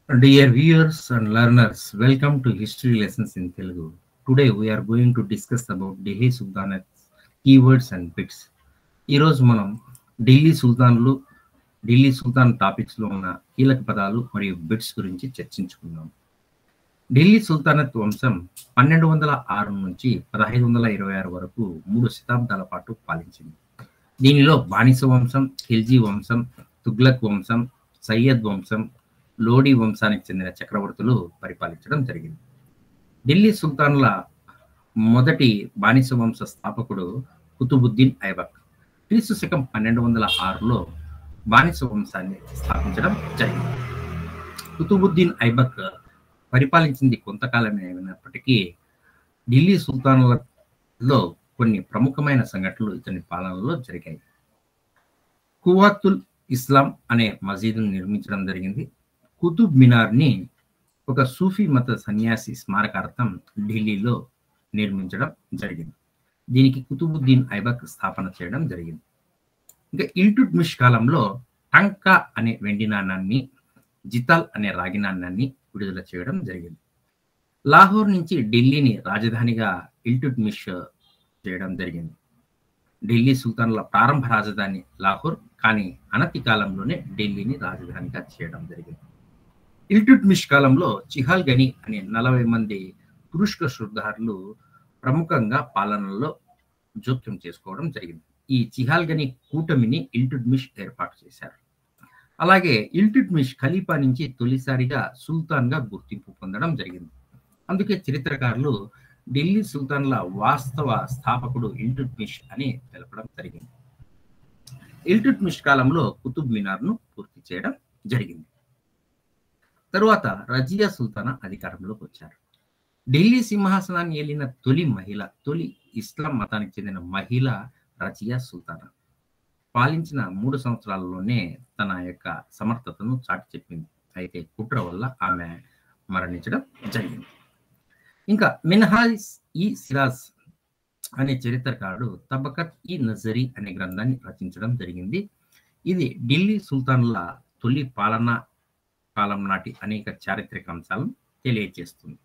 Dear viewers and learners, welcome to History Lessons in Telugu. Today we are going to discuss about Delhi Sultanate's keywords and bits. ఈరోజు మనం ఢిల్లీ సుల్తాన్లు ఢిల్లీ సుల్తాన్ topics లో ఉన్న కీలక పదాలు మరియు బిట్స్ గురించి చర్చించుకుందాం ఢిల్లీ సుల్తానత్ వంశం పన్నెండు వందల ఆరు నుంచి పదహైదు వందల ఇరవై ఆరు వరకు మూడు శతాబ్దాల పాటు పాలించింది దీనిలో బానిస వంశం ఖిల్జీ వంశం తుగ్లక్ వంశం సయ్యద్ వంశం లోడీ వంశానికి చెందిన చక్రవర్తులు పరిపాలించడం జరిగింది ఢిల్లీ సుల్తాన్ల మొదటి బానిస వంశ స్థాపకుడు కుతుబుద్దీన్ ఐబక్ క్రీస్తు శకం పన్నెండు వందల ఆరులో బానిస వంశాన్ని స్థాపించడం జరిగింది కుతుబుద్దీన్ ఐబక్ పరిపాలించింది కొంతకాలమే అయినప్పటికీ ఢిల్లీ సుల్తాన్లలో కొన్ని ప్రముఖమైన సంఘటనలు ఇతని పాలనలో జరిగాయి కువాతుల్ ఇస్లాం అనే మసీదును నిర్మించడం జరిగింది కుతుబ్ మినార్ని ఒక సూఫీ మత సన్యాసి స్మారకార్థం ఢిల్లీలో నిర్మించడం జరిగింది దీనికి కుతుబుద్దీన్ ఐబక్ స్థాపన చేయడం జరిగింది ఇంకా ఇల్టుట్మిష్ కాలంలో టంకా అనే వెండి నాణాన్ని జితాల్ అనే రాగి నాణాన్ని విడుదల చేయడం జరిగింది లాహోర్ నుంచి ఢిల్లీని రాజధానిగా ఇల్టుట్మిష్ చేయడం జరిగింది ఢిల్లీ సుల్తాన్ల ప్రారంభ రాజధాని లాహోర్ కానీ అనతి కాలంలోనే ఢిల్లీని రాజధానిగా చేయడం జరిగింది ఇల్టుట్మిష్ కాలంలో చిహాల్ గని అనే నలభై మంది తురుష్క శుద్ధారులు ప్రముఖంగా పాలనలో జోక్యం చేసుకోవడం జరిగింది ఈ చిహాల్ గని కూటమిని ఇల్టుట్మిష్ ఏర్పాటు చేశారు అలాగే ఇల్టుట్మిష్ ఖలీఫా నుంచి తొలిసారిగా సుల్తాన్గా గుర్తింపు పొందడం జరిగింది అందుకే చరిత్రకారులు ఢిల్లీ సుల్తాన్ల వాస్తవ స్థాపకుడు ఇల్టుట్మిష్ అని తెలపడం జరిగింది ఇల్టుట్మిష్ కాలంలో కుతుబ్ మినార్ను పూర్తి చేయడం జరిగింది తరువాత రజియా సుల్తానా అధికారంలోకి వచ్చారు ఢిల్లీ సింహాసనాన్ని ఏలిన తొలి మహిళ తొలి ఇస్లాం మతానికి చెందిన మహిళ రజియా సుల్తానా పాలించిన మూడు సంవత్సరాలలోనే తన యొక్క సమర్థతను చాటి చెప్పింది అయితే కుట్ర వల్ల ఆమె మరణించడం జరిగింది ఇంకా మిన్హాజ్ ఈ సిరాజ్ అనే చరిత్రకారుడు తబకత్ ఈ నజరీ అనే గ్రంథాన్ని రచించడం జరిగింది ఇది ఢిల్లీ సుల్తాన్ల తొలి పాలన కాలం నాటి అనేక చారిత్రక అంశాలను తెలియజేస్తుంది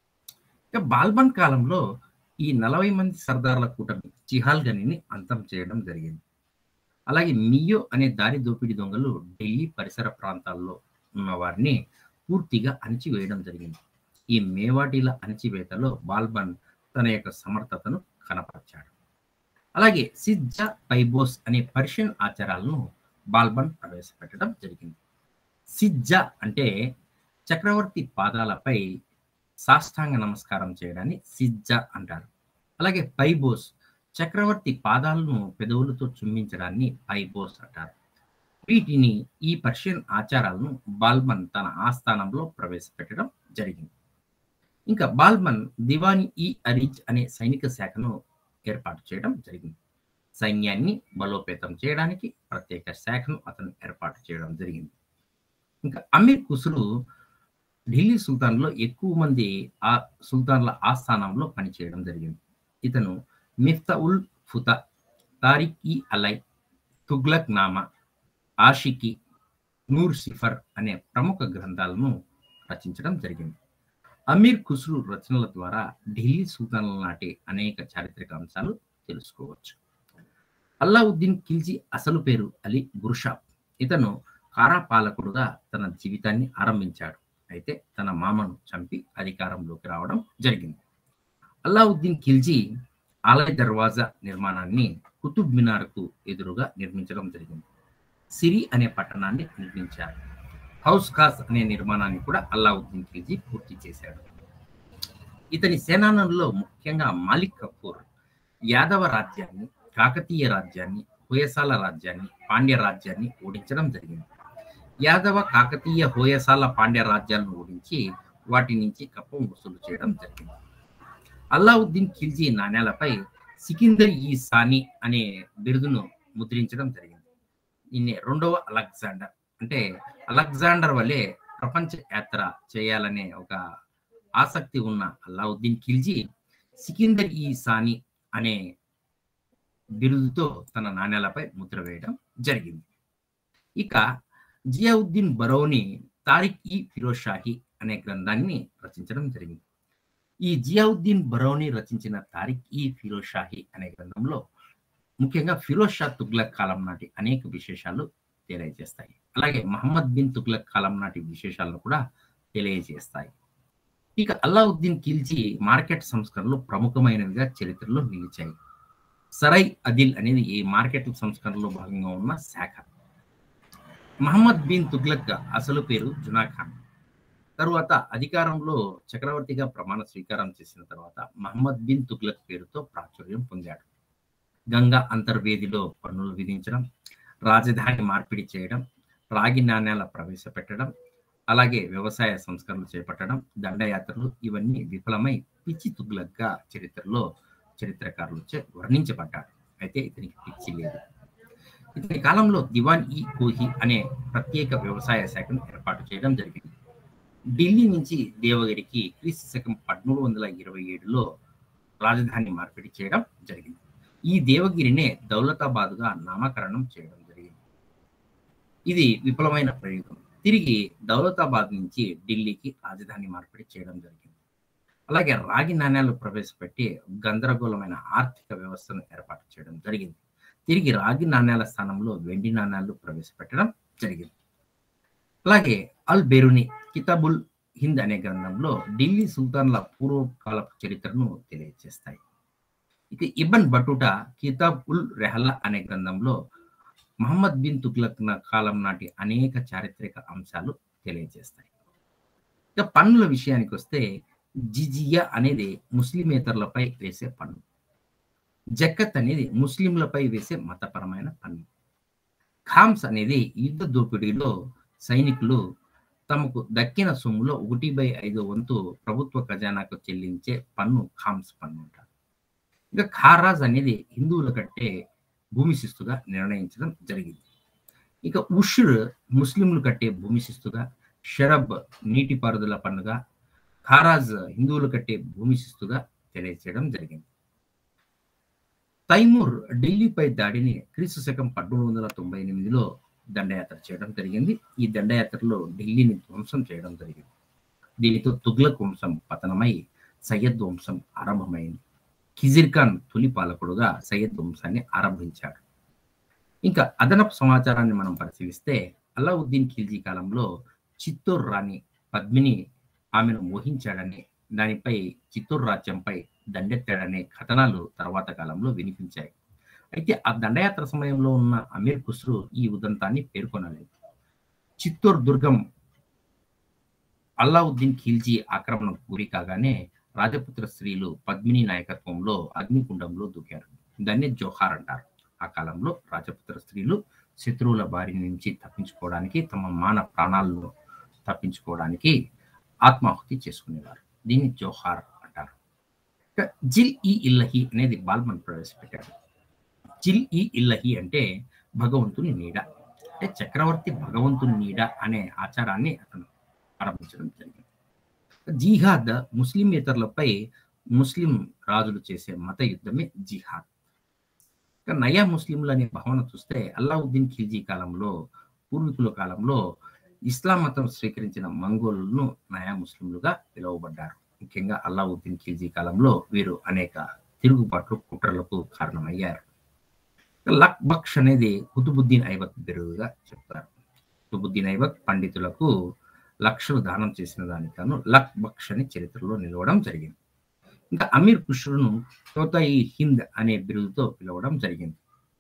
ఇక బాల్బన్ కాలంలో ఈ నలభై మంది సర్దార్ల కూటమి చిహాల్ గనిని అంతం చేయడం జరిగింది అలాగే మియో అనే దారి దోపిడీ దొంగలు ఢిల్లీ పరిసర ప్రాంతాల్లో ఉన్న వారిని పూర్తిగా అణిచివేయడం జరిగింది ఈ మేవాటీల అణిచివేతలో బాల్బన్ తన యొక్క సమర్థతను కనపరిచాడు అలాగే సిజ్జా పైబోస్ అనే పర్షియన్ ఆచారాలను బాల్బన్ ప్రవేశపెట్టడం జరిగింది సిజ్జా అంటే చక్రవర్తి పాదాలపై సాష్టాంగ నమస్కారం చేయడాన్ని సిజ్జా అంటారు అలాగే పైబోస్ చక్రవర్తి పాదాలను పెదవులతో చుమ్మించడాన్ని పైబోస్ అంటారు వీటిని ఈ పర్షియన్ ఆచారాలను బాల్బన్ తన ఆస్థానంలో ప్రవేశపెట్టడం జరిగింది ఇంకా బాల్బన్ దివాని ఈ అరిజ్ అనే సైనిక శాఖను ఏర్పాటు చేయడం జరిగింది సైన్యాన్ని బలోపేతం చేయడానికి ప్రత్యేక శాఖను అతను ఏర్పాటు చేయడం జరిగింది ఇంకా అమీర్ కుసురు ఢిల్లీ సుల్తాన్లో ఎక్కువ మంది ఆ సుల్తాన్ల ఆస్థానంలో పనిచేయడం జరిగింది ఇతను మిఫ్తా ఉల్ ఫుతా తారిక్ ఈ అలై తుగ్లక్ నామా ఆషికి నూర్ సిఫర్ అనే ప్రముఖ గ్రంథాలను రచించడం జరిగింది అమీర్ ఖుస్రు రచనల ద్వారా ఢిల్లీ సుల్తాన్ల నాటి అనేక చారిత్రక అంశాలు తెలుసుకోవచ్చు అల్లావుద్దీన్ ఖిల్జీ అసలు పేరు అలీ గుర్షాబ్ ఇతను కారా పాలకుడుగా తన జీవితాన్ని ఆరంభించాడు అయితే తన మామను చంపి అధికారంలోకి రావడం జరిగింది అల్లావుద్దీన్ ఖిల్జీ ఆలయ దర్వాజా నిర్మాణాన్ని కుతుబ్ మినార్కు ఎదురుగా నిర్మించడం జరిగింది సిరి అనే పట్టణాన్ని నిర్మించారు హౌస్ ఖాస్ అనే నిర్మాణాన్ని కూడా అల్లావుద్దీన్ ఖిల్జీ పూర్తి చేశాడు ఇతని సేనానంలో ముఖ్యంగా మాలిక్ కపూర్ యాదవ రాజ్యాన్ని కాకతీయ రాజ్యాన్ని హోయసాల రాజ్యాన్ని పాండ్య రాజ్యాన్ని ఓడించడం జరిగింది యాదవ కాకతీయ హోయసాల పాండ్య రాజ్యాలను ఓడించి వాటి నుంచి కప్పం వసూలు చేయడం జరిగింది అల్లావుద్దీన్ ఖిల్జీ నాణ్యాలపై సికిందర్ ఈ సాని అనే బిరుదును ముద్రించడం జరిగింది దీన్ని రెండవ అలెగ్జాండర్ అంటే అలెగ్జాండర్ వలె ప్రపంచ యాత్ర చేయాలనే ఒక ఆసక్తి ఉన్న అల్లావుద్దీన్ ఖిల్జీ సికిందర్ ఈ సాని అనే బిరుదుతో తన నాణ్యాలపై ముద్ర వేయడం జరిగింది ఇక జియావుద్దీన్ బరౌని తారిక్ ఈ ఫిరోజ్ షాహి అనే గ్రంథాన్ని రచించడం జరిగింది ఈ జియావుద్దీన్ బరౌని రచించిన తారిక్ ఈ ఫిరోజ్ షాహి అనే గ్రంథంలో ముఖ్యంగా ఫిరోజ్ షా తుగ్లక్ కాలం నాటి అనేక విశేషాలు తెలియజేస్తాయి అలాగే మహమ్మద్ బిన్ తుగ్లక్ కాలం నాటి విశేషాలను కూడా తెలియజేస్తాయి ఇక అల్లావుద్దీన్ ఖిల్జీ మార్కెట్ సంస్కరణలు ప్రముఖమైనవిగా చరిత్రలో నిలిచాయి సరై అదిల్ అనేది ఈ మార్కెట్ సంస్కరణలో భాగంగా ఉన్న శాఖ మహమ్మద్ బిన్ తుగ్లక్ అసలు పేరు జునా ఖాన్ తరువాత అధికారంలో చక్రవర్తిగా ప్రమాణ స్వీకారం చేసిన తర్వాత మహమ్మద్ బిన్ తుగ్లక్ పేరుతో ప్రాచుర్యం పొందాడు గంగా అంతర్వేదిలో పన్నులు విధించడం రాజధాని మార్పిడి చేయడం రాగి నాణ్యాల ప్రవేశపెట్టడం అలాగే వ్యవసాయ సంస్కరణలు చేపట్టడం దండయాత్రలు ఇవన్నీ విఫలమై పిచ్చి తుగ్లక్గా చరిత్రలో చరిత్రకారులచే వర్ణించబడ్డాడు అయితే ఇతనికి పిచ్చి లేదు ఇతని కాలంలో దివాన్ ఈ కోహి అనే ప్రత్యేక వ్యవసాయ శాఖను ఏర్పాటు చేయడం జరిగింది ఢిల్లీ నుంచి దేవగిరికి క్రీస్తు శకం పదమూడు వందల ఇరవై ఏడులో రాజధాని మార్పిడి చేయడం జరిగింది ఈ దేవగిరినే దౌలతాబాద్గా నామకరణం చేయడం జరిగింది ఇది విఫలమైన ప్రయోగం తిరిగి దౌలతాబాద్ నుంచి ఢిల్లీకి రాజధాని మార్పిడి చేయడం జరిగింది అలాగే రాగి నాణ్యాలు ప్రవేశపెట్టి గందరగోళమైన ఆర్థిక వ్యవస్థను ఏర్పాటు చేయడం జరిగింది తిరిగి రాగి నాణ్యాల స్థానంలో వెండి నాణ్యాలు ప్రవేశపెట్టడం జరిగింది అలాగే అల్ బెరుని కితాబుల్ హింద్ అనే గ్రంథంలో ఢిల్లీ సుల్తాన్ల పూర్వకాల చరిత్రను తెలియజేస్తాయి ఇక ఇబన్ బటుటా కితాబ్ ఉల్ రెహల్లా అనే గ్రంథంలో మహమ్మద్ బిన్ తుగ్లక్ కాలం నాటి అనేక చారిత్రక అంశాలు తెలియజేస్తాయి ఇక పన్నుల విషయానికి వస్తే జిజియా అనేది ముస్లిమేతరులపై వేసే పన్ను జక్కత్ అనేది ముస్లింలపై వేసే మతపరమైన పన్ను ఖామ్స్ అనేది యుద్ధ దోపిడీలో సైనికులు తమకు దక్కిన సొమ్ములో ఒకటి బై ఐదో వంతు ప్రభుత్వ ఖజానాకు చెల్లించే పన్ను ఖామ్స్ పన్ను అంటారు ఇక ఖారాజ్ అనేది హిందువుల కట్టే భూమి శిస్తుగా నిర్ణయించడం జరిగింది ఇక ఉషుర్ ముస్లింలు కట్టే భూమి శిస్తుగా షరబ్ నీటిపారుదల పన్నుగా ఖారాజ్ హిందువులు కట్టే భూమి శిస్తుగా తెలియజేయడం జరిగింది తైమూర్ ఢిల్లీపై దాడిని క్రీస్తు శకం పద్మూడు వందల తొంభై ఎనిమిదిలో దండయాత్ర చేయడం జరిగింది ఈ దండయాత్రలో ఢిల్లీని ధ్వంసం చేయడం జరిగింది దీనితో తుగ్లక్ వంశం పతనమై సయ్యద్ వంశం ఆరంభమైంది ఖిజిర్ ఖాన్ తొలి పాలకుడుగా సయ్యద్ వంశాన్ని ఆరంభించాడు ఇంకా అదనపు సమాచారాన్ని మనం పరిశీలిస్తే అల్లావుద్దీన్ ఖిల్జీ కాలంలో చిత్తూరు రాణి పద్మిని ఆమెను మోహించాడని దానిపై చిత్తూరు రాజ్యంపై దండెత్తాడనే కథనాలు తర్వాత కాలంలో వినిపించాయి అయితే ఆ దండయాత్ర సమయంలో ఉన్న అమీర్ ఖుస్రు ఈ ఉదంతాన్ని పేర్కొనలేదు చిత్తూరు దుర్గం అల్లావుద్దీన్ ఖిల్జీ ఆక్రమణకు గురి కాగానే రాజపుత్ర స్త్రీలు పద్మిని నాయకత్వంలో అగ్నికుండంలో దూకారు దాన్ని జోహార్ అంటారు ఆ కాలంలో రాజపుత్ర స్త్రీలు శత్రువుల బారి నుంచి తప్పించుకోవడానికి తమ మాన ప్రాణాలను తప్పించుకోవడానికి ఆత్మాహుతి చేసుకునేవారు దీన్ని జోహార్ అంటారు జిల్ ఈ ఇల్లహి అనేది బాల్మన్ ప్రవేశపెట్టాడు జిల్ ఈ ఇల్లహి అంటే భగవంతుని నీడ అంటే చక్రవర్తి భగవంతుని నీడ అనే ఆచారాన్ని అతను ఆరంభించడం జరిగింది జిహాద్ ముస్లిమేతరులపై ముస్లిం రాజులు చేసే మత యుద్ధమే జిహాద్ నయా ముస్లింలు అనే భావన చూస్తే అల్లావుద్దీన్ ఖిల్జీ కాలంలో పూర్వీకుల కాలంలో ఇస్లాం మతం స్వీకరించిన మంగోలులను నయా ముస్లింలుగా పిలువబడ్డారు ముఖ్యంగా అల్లావుద్దీన్ ఖిల్జీ కాలంలో వీరు అనేక తిరుగుబాట్లు కుట్రలకు కారణమయ్యారు లక్ బక్ష్ అనేది కుతుబుద్దీన్ ఐబక్ బిరుదుగా చెప్తారు కుతుబుద్దీన్ ఐబక్ పండితులకు లక్షలు దానం చేసిన దానికను లక్ బక్ష్ అని చరిత్రలో నిలవడం జరిగింది ఇంకా అమీర్ ఖుష్రును తోతాయి హింద్ అనే బిరుదుతో పిలవడం జరిగింది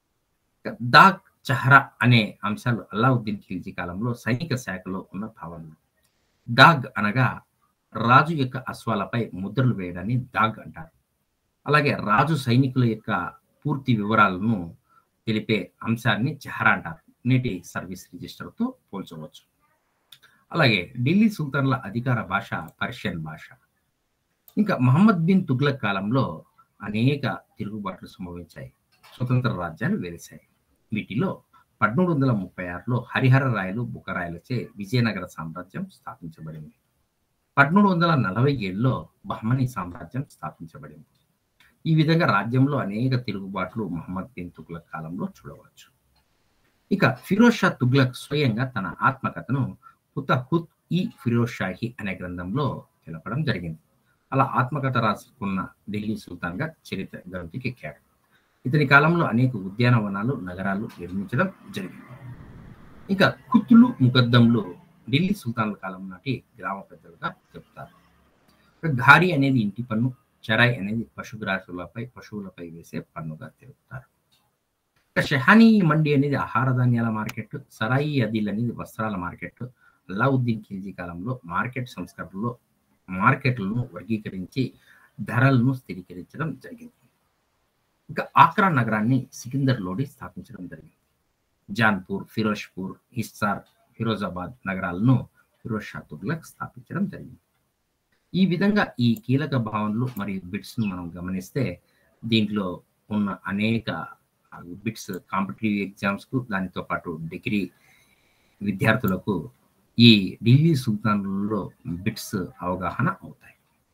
దాగ్ చహరా అనే అంశాలు అల్లావుద్దీన్ ఖిల్జీ కాలంలో సైనిక శాఖలో ఉన్న భావనలు దాగ్ అనగా రాజు యొక్క అశ్వాలపై ముద్రలు వేయడాన్ని దాగ్ అంటారు అలాగే రాజు సైనికుల యొక్క పూర్తి వివరాలను తెలిపే అంశాన్ని చెహరా అంటారు నేటి సర్వీస్ రిజిస్టర్తో పోల్చవచ్చు అలాగే ఢిల్లీ సుల్తాన్ల అధికార భాష పర్షియన్ భాష ఇంకా మహమ్మద్ బిన్ తుగ్లక్ కాలంలో అనేక తిరుగుబాట్లు సంభవించాయి స్వతంత్ర రాజ్యాలు వెలిశాయి వీటిలో పదమూడు వందల ముప్పై ఆరులో హరిహర రాయలు బుకరాయలచే విజయనగర సామ్రాజ్యం స్థాపించబడింది పదమూడు వందల నలభై ఏడులో బహ్మనీ సామ్రాజ్యం స్థాపించబడింది ఈ విధంగా రాజ్యంలో అనేక తిరుగుబాట్లు మహమ్మద్ బిన్ తుగ్లక్ కాలంలో చూడవచ్చు ఇక ఫిరోజ్ షా తుగ్లక్ స్వయంగా తన ఆత్మకథను హుతహుత్ ఈ ఫిరోజ్ షాహి అనే గ్రంథంలో తెలపడం జరిగింది అలా ఆత్మకథ రాసుకున్న ఢిల్లీ సుల్తాన్గా చరిత్ర గంటికి ఎక్కాడు ఇతని కాలంలో అనేక ఉద్యానవనాలు నగరాలు నిర్మించడం జరిగింది ఇంకా కుత్తులు ముకద్దంలు ఢిల్లీ సుల్తాన్ల కాలం నాటి గ్రామ పెద్దలుగా చెప్తారు ఘారి అనేది ఇంటి పన్ను చరాయ్ అనేది పశుగ్రాసులపై పశువులపై వేసే పన్నుగా తెలుపుతారు షహానీ మండి అనేది ఆహార ధాన్యాల మార్కెట్ సరాయి అదిల్ అనేది వస్త్రాల మార్కెట్ అలావుద్దీన్ ఖిల్జీ కాలంలో మార్కెట్ సంస్కరణలో మార్కెట్లను వర్గీకరించి ధరలను స్థిరీకరించడం జరిగింది ఇంకా ఆక్రా నగరాన్ని సికిందర్ లోడి స్థాపించడం జరిగింది జాన్పూర్ ఫిరోజ్పూర్ హిస్సార్ ఫిరోజాబాద్ నగరాలను ఫిరోజ్ షా తుగ్లక్ స్థాపించడం జరిగింది ఈ విధంగా ఈ కీలక భావనలు మరియు బిట్స్ ను మనం గమనిస్తే దీంట్లో ఉన్న అనేక బిట్స్ కాంపిటేటివ్ ఎగ్జామ్స్ కు దానితో పాటు డిగ్రీ విద్యార్థులకు ఈ ఢిల్లీ సుల్తాన్లలో బిట్స్ అవగాహన అవుతాయి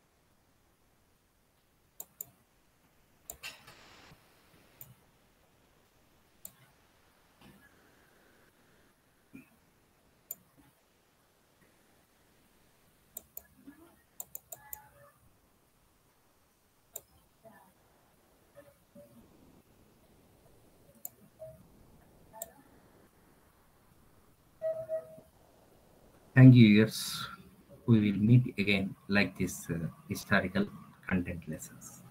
Thank you, viewers. We will meet again like this uh, historical content lessons.